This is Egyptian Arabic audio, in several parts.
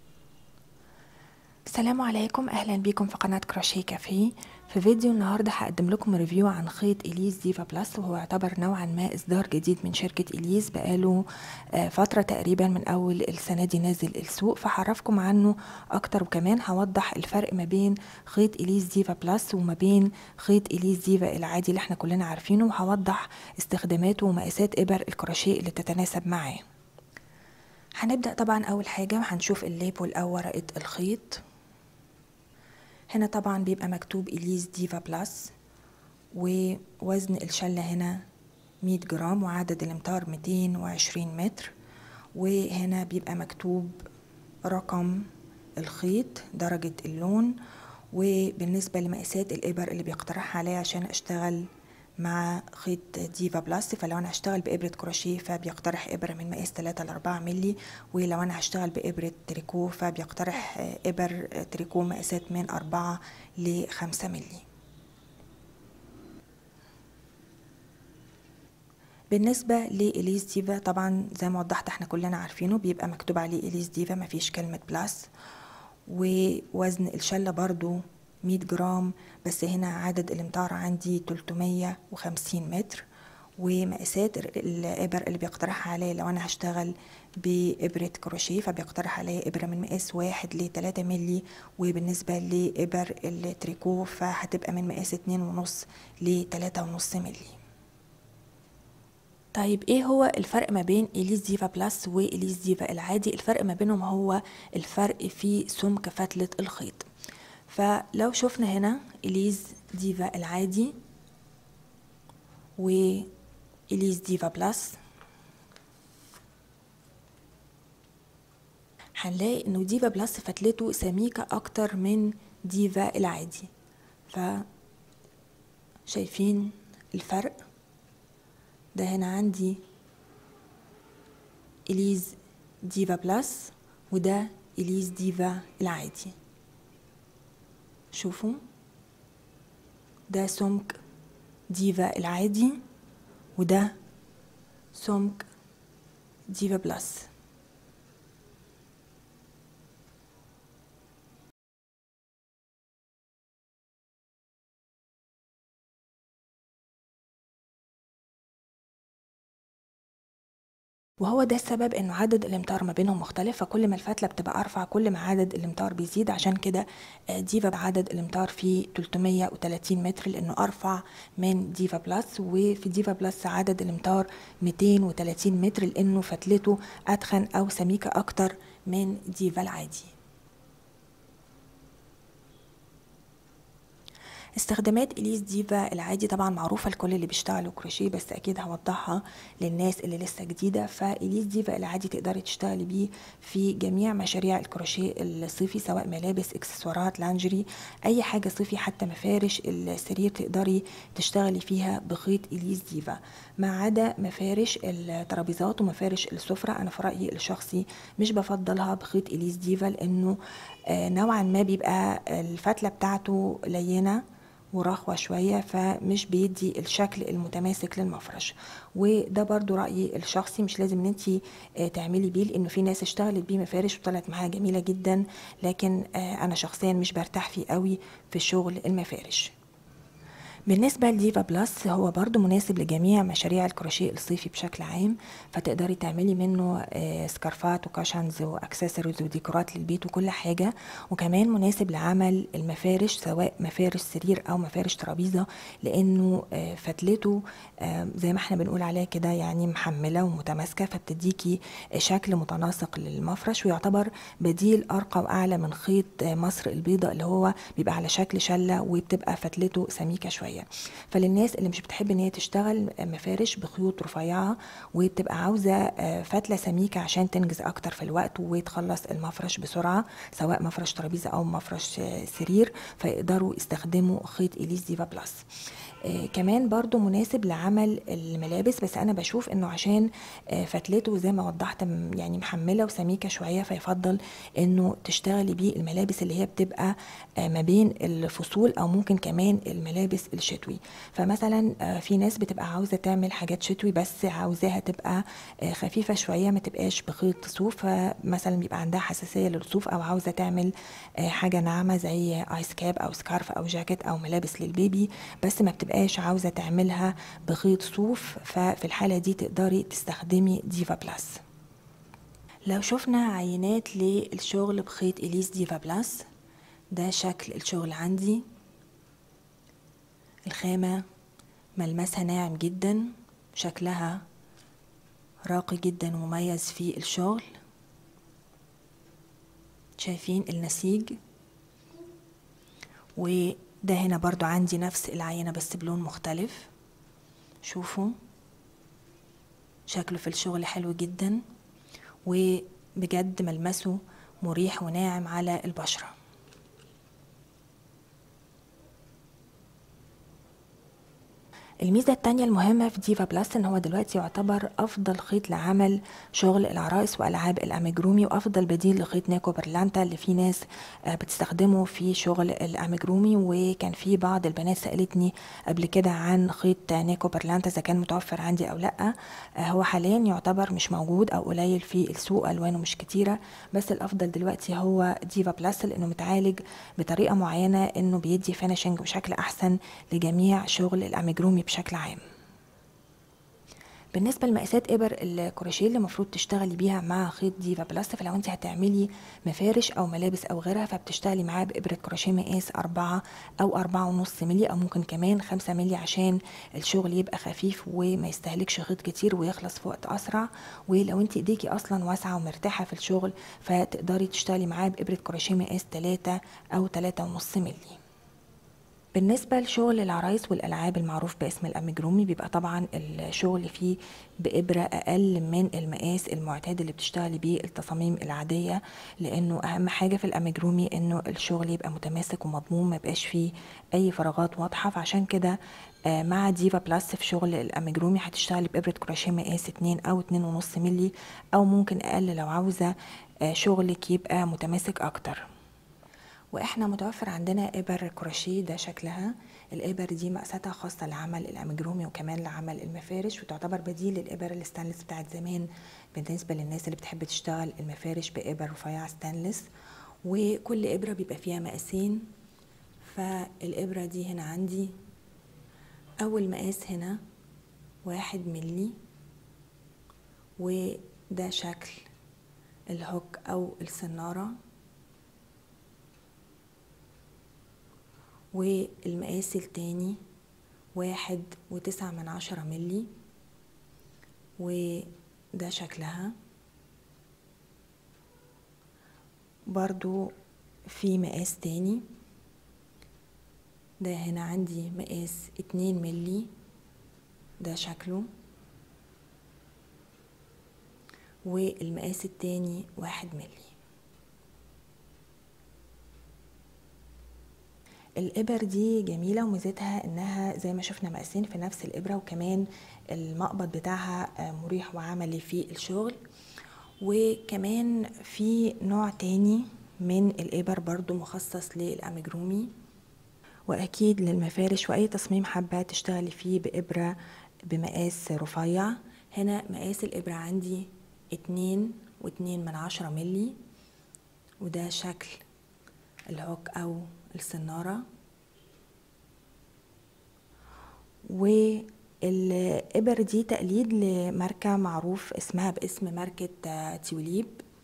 السلام عليكم اهلا بيكم في قناة كروشيه كافيه في فيديو النهاردة هقدم لكم ريفيو عن خيط إليز ديفا بلس وهو يعتبر نوعا ما إصدار جديد من شركة إليز بقاله فترة تقريبا من أول السنة دي نازل السوق فهعرفكم عنه أكتر وكمان هوضح الفرق ما بين خيط إليز ديفا بلس وما بين خيط إليز ديفا العادي اللي احنا كلنا عارفينه وهوضح استخداماته ومقاسات إبر الكروشيه اللي تتناسب معاه هنبدأ طبعا أول حاجة هنشوف الليبل أو ورقة الخيط هنا طبعا بيبقى مكتوب إليز ديفا بلس ووزن الشلة هنا مية جرام وعدد الامتار ميتين وعشرين متر وهنا بيبقى مكتوب رقم الخيط درجة اللون وبالنسبة لمقاسات الإبر اللي بيقترحها عليا عشان أشتغل مع خيط ديفا بلاس فلو انا هشتغل بإبرة كروشيه فبيقترح إبرة من مقاس 3 ل 4 ملي ولو انا هشتغل بإبرة تريكو فبيقترح إبر تريكو مقاسات من 4 ل 5 ملي بالنسبة لإليز ديفا طبعا زي ما وضحت احنا كلنا عارفينه بيبقى مكتوب عليه إليز ديفا مفيش كلمة بلاس ووزن الشلة برضو 100 جرام بس هنا عدد الامتار عندي 350 متر ومقاسات الإبر اللي بيقترحها عليا لو أنا هشتغل بإبرة كروشيه فبيقترح عليا إبرة من مقاس واحد لتلاتة ملي وبالنسبة لإبر التريكو فهتبقى من مقاس اتنين ونص لتلاتة ونص ملي طيب ايه هو الفرق ما بين اليز ديفا بلس واليز ديفا العادي الفرق ما بينهم هو الفرق في سمك فتلة الخيط فلو شفنا هنا إليز ديفا العادي وإليز ديفا بلس هنلاقي انه ديفا بلس فتلته سميكة اكتر من ديفا العادي ف شايفين الفرق ده هنا عندي إليز ديفا بلس وده إليز ديفا العادي شوفوا ده سمك ديفا العادي وده سمك ديفا بلس وهو ده السبب انه عدد الامتار ما بينهم مختلف فكل ما الفتله بتبقى ارفع كل ما عدد الامتار بيزيد عشان كده ديفا عدد الامتار فيه 330 متر لانه ارفع من ديفا بلس وفي ديفا بلس عدد الامتار 230 متر لانه فتلته اتخن او سميكه اكتر من ديفا العادي استخدامات اليز ديفا العادي طبعا معروفه لكل اللي بيشتغلوا كروشيه بس اكيد هوضحها للناس اللي لسه جديده فاليز ديفا العادي تقدري تشتغلي بيه في جميع مشاريع الكروشيه الصيفي سواء ملابس اكسسوارات لانجري اي حاجه صيفي حتى مفارش السرير تقدري تشتغلي فيها بخيط اليز ديفا ما عدا مفارش الترابيزات ومفارش السفره انا في رايي الشخصي مش بفضلها بخيط اليز ديفا لانه نوعا ما بيبقى الفتله بتاعته لينه ورخوة شوية فمش بيدي الشكل المتماسك للمفرش وده برضو رأيي الشخصي مش لازم ان انت تعملي بيه لانه في ناس اشتغلت بيه مفارش وطلعت معاها جميلة جدا لكن انا شخصيا مش برتاح فيه قوي في شغل المفارش بالنسبة لديفا بلس هو برضو مناسب لجميع مشاريع الكروشيه الصيفي بشكل عام فتقدري تعملي منه سكارفات وكاشنز واكسسوارز وديكورات للبيت وكل حاجة وكمان مناسب لعمل المفارش سواء مفارش سرير او مفارش ترابيزة لانه فتلته زي ما احنا بنقول عليها كده يعني محملة ومتماسكة فبتديكي شكل متناسق للمفرش ويعتبر بديل ارقى واعلى من خيط مصر البيضاء اللي هو بيبقى على شكل شلة وبتبقى فتلته سميكة شوية شويه فللناس اللي مش بتحب ان هي تشتغل مفارش بخيوط رفيعه وبتبقى عاوزه فتله سميكه عشان تنجز اكتر في الوقت وتخلص المفرش بسرعه سواء مفرش ترابيزه او مفرش سرير فيقدروا يستخدموا خيط اليز ديفا بلس آه كمان برضو مناسب لعمل الملابس بس انا بشوف انه عشان آه فتلته زي ما وضحت يعني محمله وسميكه شويه فيفضل انه تشتغلي بيه الملابس اللي هي بتبقى آه ما بين الفصول او ممكن كمان الملابس الشتوي فمثلا آه، في ناس بتبقى عاوزه تعمل حاجات شتوي بس عاوزاها تبقى آه، خفيفه شويه ما تبقاش بخيط صوف فمثلا بيبقى عندها حساسيه للصوف او عاوزه تعمل آه، حاجه ناعمه زي ايس كاب او سكارف او جاكيت او ملابس للبيبي بس ما بتبقاش عاوزه تعملها بخيط صوف ففي الحاله دي تقدري تستخدمي ديفا بلاس لو شفنا عينات للشغل بخيط إليس ديفا بلاس ده شكل الشغل عندي الخامة ملمسها ناعم جدا شكلها راقي جدا ومميز في الشغل شايفين النسيج وده هنا برضو عندي نفس العينة بس بلون مختلف شوفوا شكله في الشغل حلو جدا وبجد ملمسه مريح وناعم على البشره الميزة التانية المهمة في ديفا بلس ان هو دلوقتي يعتبر افضل خيط لعمل شغل العرايس والعاب الاميجرومي وافضل بديل لخيط نيكو برلانتا اللي في ناس آه، بتستخدمه في شغل الاميجرومي وكان في بعض البنات سألتني قبل كده عن خيط نيكو برلانتا اذا كان متوفر عندي او لا آه، هو حاليا يعتبر مش موجود او قليل في السوق الوانه مش كتيرة بس الافضل دلوقتي هو ديفا بلس لانه متعالج بطريقة معينة انه بيدي فينيشنج بشكل احسن لجميع شغل الاميجرومي بشكل عام بالنسبه لمقاسات ابر الكروشيه اللي المفروض تشتغلي بيها مع خيط ديفا بلس فلو انت هتعملي مفارش او ملابس او غيرها فبتشتغلي معاه بابره كروشيه مقاس أربعة او أربعة ونص ملي او ممكن كمان خمسة ملي عشان الشغل يبقى خفيف وما يستهلكش خيط كتير ويخلص في وقت اسرع ولو انت ايديكي اصلا واسعه ومرتاحه في الشغل فتقدري تشتغلي معاه بابره كروشيه مقاس تلاتة او تلاتة ونص ملي بالنسبة لشغل العرايس والألعاب المعروف باسم الأميجرومي بيبقى طبعا الشغل فيه بإبرة أقل من المقاس المعتاد اللي بتشتغلي بيه التصاميم العادية لأنه أهم حاجة في الأميجرومي إنه الشغل يبقى متماسك ومضمون ما يبقاش فيه أي فراغات واضحة فعشان كده آه، مع ديفا بلاس في شغل الأميجرومي هتشتغلي بإبرة كروشيه مقاس اتنين أو اتنين ونص ملي أو ممكن أقل لو عاوزة آه، شغلك يبقى متماسك أكتر واحنا متوفر عندنا ابر كروشيه ده شكلها الابر دي مقاساتها خاصه لعمل الامجرومي وكمان لعمل المفارش وتعتبر بديل للابر الستانلس بتاعت زمان بالنسبه للناس اللي بتحب تشتغل المفارش بابر رفيعه ستانلس وكل ابره بيبقى فيها مقاسين فالابره دي هنا عندي اول مقاس هنا واحد ملي وده شكل الهوك او السناره والمقاس التاني واحد وتسعة من عشرة ملي وده شكلها برضو في مقاس تاني ده هنا عندي مقاس اتنين ملي ده شكله والمقاس التاني واحد ملي الإبر دي جميلة وميزتها إنها زي ما شفنا مقاسين في نفس الإبرة وكمان المقبض بتاعها آه، مريح وعملي في الشغل وكمان في نوع تاني من الإبر برضو مخصص للأمجرومي وأكيد للمفارش وأي تصميم حابة تشتغلي فيه بإبرة بمقاس رفيع هنا مقاس الإبرة عندي اتنين واتنين من عشرة ملي وده شكل الهوك أو السنارة والإبر دي تقليد لماركة معروف اسمها باسم ماركة تيوليب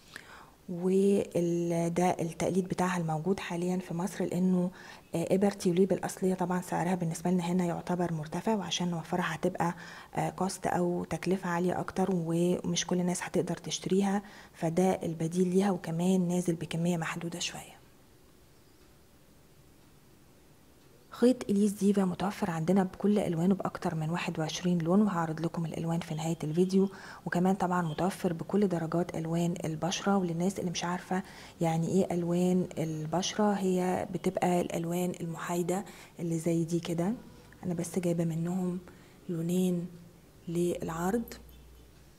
وده التقليد بتاعها الموجود حاليا في مصر لانه ابر تيوليب الاصليه طبعا سعرها بالنسبه لنا هنا يعتبر مرتفع وعشان نوفرها هتبقى كوست او تكلفه عاليه اكتر ومش كل الناس هتقدر تشتريها فده البديل ليها وكمان نازل بكميه محدوده شويه خيط اليس ديفا متوفر عندنا بكل الوانه باكتر من 21 لون وهعرض لكم الالوان في نهايه الفيديو وكمان طبعا متوفر بكل درجات الوان البشره وللناس اللي مش عارفه يعني ايه الوان البشره هي بتبقى الالوان المحايده اللي زي دي كده انا بس جايبه منهم لونين للعرض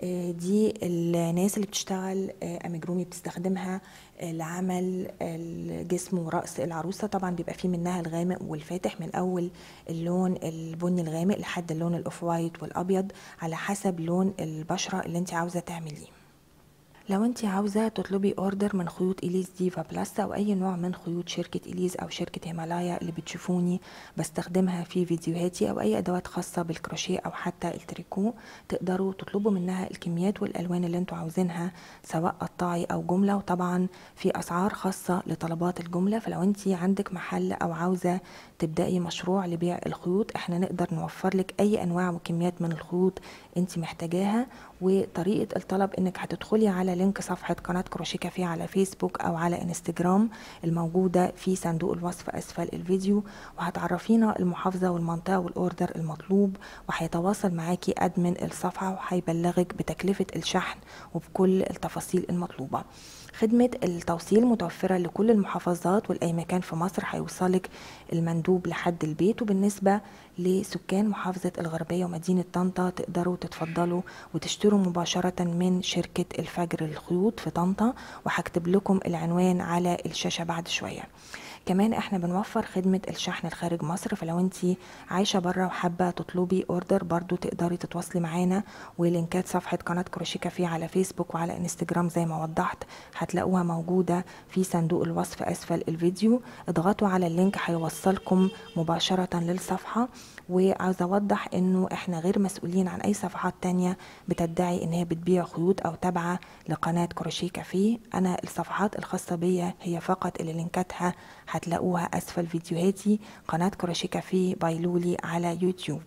آه، دي الناس اللي بتشتغل آه، اميجرومي بتستخدمها آه، لعمل الجسم ورأس العروسة طبعا بيبقى فيه منها الغامق والفاتح من أول اللون البني الغامق لحد اللون الأوف وايت والأبيض على حسب لون البشرة اللي انت عاوزة تعمليه لو انت عاوزة تطلبي اوردر من خيوط اليز ديفا بلس او اي نوع من خيوط شركة اليز او شركة هيمالايا اللي بتشوفوني بستخدمها في فيديوهاتي او اي ادوات خاصة بالكروشيه او حتى التريكو تقدروا تطلبوا منها الكميات والالوان اللي انتوا عاوزينها سواء قطاعي او جملة وطبعا في اسعار خاصة لطلبات الجملة فلو انت عندك محل او عاوزة تبدأي مشروع لبيع الخيوط احنا نقدر نوفر لك اي انواع وكميات من الخيوط انت محتاجاها وطريقة الطلب انك هتدخلي على لينك صفحة قناة كروشيه كافيه على فيسبوك او على انستجرام الموجودة في صندوق الوصف اسفل الفيديو وهتعرفينا المحافظة والمنطقة والاوردر المطلوب وهيتواصل معاكي ادمن الصفحة وهيبلغك بتكلفة الشحن وبكل التفاصيل المطلوبة خدمة التوصيل متوفرة لكل المحافظات والأي مكان في مصر هيوصلك المندوب لحد البيت وبالنسبة لسكان محافظة الغربية ومدينة طنطا تقدروا تتفضلوا وتشتروا مباشرة من شركة الفجر للخيوط في طنطا وهكتب لكم العنوان على الشاشة بعد شوية كمان احنا بنوفر خدمة الشحن الخارج مصر فلو انت عايشة برا وحابة تطلبي اوردر برضو تقدري تتواصلي معانا ولينكات صفحة قناة كروشيه كافيه على فيسبوك وعلى انستجرام زي ما وضحت هتلاقوها موجودة في صندوق الوصف اسفل الفيديو اضغطوا على اللينك هيوصلكم مباشرة للصفحة وعاوزة اوضح انه احنا غير مسؤولين عن اي صفحات تانية بتدعي ان هي بتبيع خيوط او تابعة لقناة كروشيه كافيه انا الصفحات الخاصة بيا هي فقط اللي لينكاتها هتلاقوها اسفل فيديوهاتي قناة كروشيه كافيه باي لولي على يوتيوب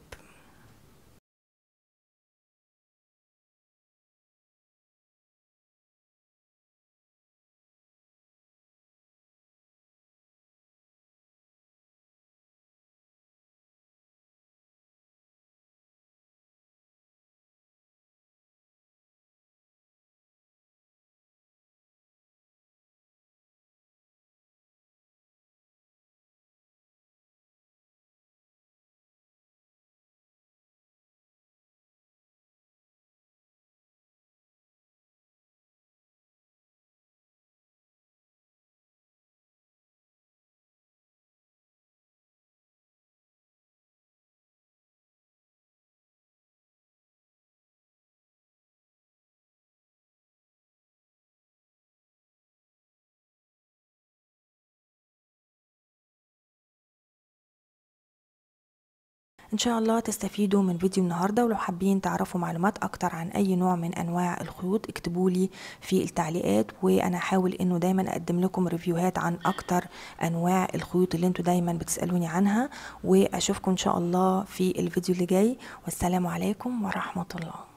ان شاء الله تستفيدوا من فيديو النهارده ولو حابين تعرفوا معلومات اكتر عن اي نوع من انواع الخيوط اكتبوا لي في التعليقات وانا هحاول انه دايما اقدم لكم ريفيوهات عن اكتر انواع الخيوط اللي انتوا دايما بتسالوني عنها واشوفكم ان شاء الله في الفيديو اللي جاي والسلام عليكم ورحمه الله